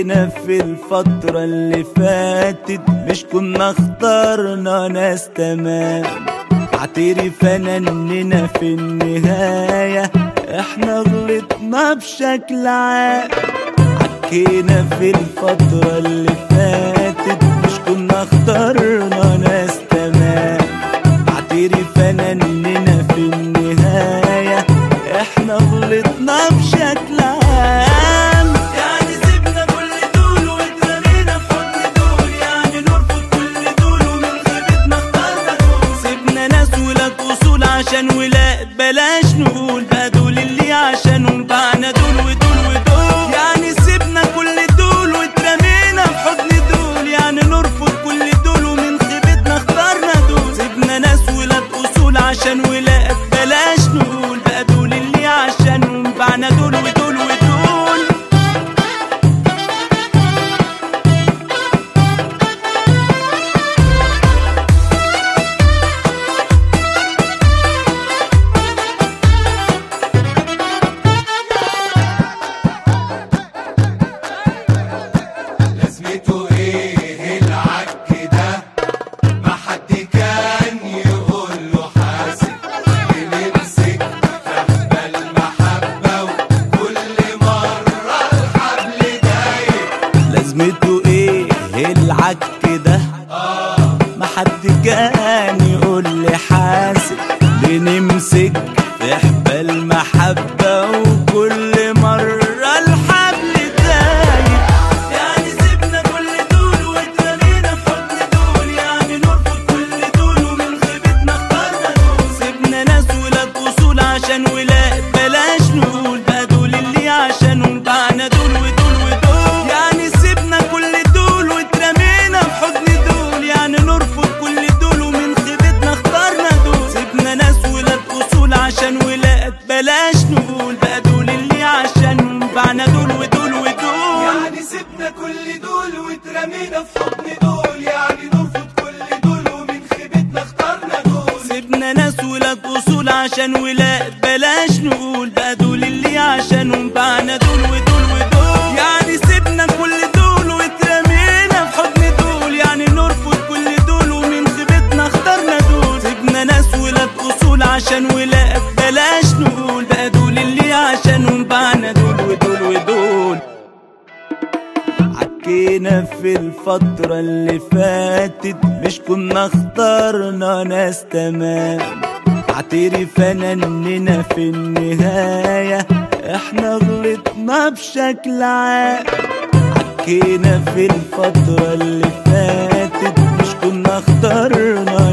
حكينا في الفترة اللي فاتت مش كنا اخترنا ناس تمام اعترف انا اننا في النهاية احنا غلطنا بشكل عام حكينا في الفترة اللي فاتت مش كنا اخترنا ناس تمام اعترف انا اننا في النهاية احنا غلطنا بشكل عام يعني سيبنا كل دول واترمينا في حضن دول يعني نرفض كل دول ومن خيبتنا اخترنا دول سيبنا ناس ولاد اصول عشان ولاد بلاش نقول بقى دول اللي عشانهم باعنا دول ودول ودول يعني سيبنا كل دول واترمينا في حضن دول يعني نرفض كل دول ومن خيبتنا اخترنا دول سيبنا ناس ولاد اصول عشان ولاد بلاش نقول بقى دول اللي عشانهم باعنا دول ودول ودول لازمته ايه العك ده ما حد كان يقول له حاسب بنمسك فهمة المحبة وكل مرة الحبل دايب لازمته ايه العك ده ما حد كان يقول لي حاسب بنمسك في حبال المحبة وكل مرة الحبل دايب يعني سيبنا كل دول واترمينا في حضن دول يعني نرفض كل دول ومن خيبتنا اخترنا دول سيبنا ناس ولاد اصول عشان ولاد بلاش نقول بقى دول اللي عشانهم باعنا دول ودول ودول يعني سيبنا كل دول واترمينا في حضن دول يعني نرفض كل دول ومن خيبتنا اخترنا دول سيبنا ناس ولاد اصول عشان ولاد بلاش نقول بقى دول اللي عشانهم باعنا دول ودول ودول يعني سيبنا كل دول واترمينا في حضن دول يعني نرفض كل دول ومن خيبتنا اخترنا دول سيبنا ناس ولاد اصول عشان ولاد بلاش نقول بقى دول اللي عشانهم باعنا دول ودول ودول يعني سيبنا كل دول واترمينا في حضن دول يعني نرفض كل دول ومن خيبتنا اخترنا دول سيبنا ناس ولاد اصول عشان ولاد بلاش نقول بقى دول اللي عشانهم باعنا دول ودول ودول حكينا في الفترة اللي فاتت مش كنا اخترنا ناس تمام اعترف انا اننا في النهاية احنا غلطنا بشكل عام حكينا في الفترة اللي فاتت مش كنا اخترنا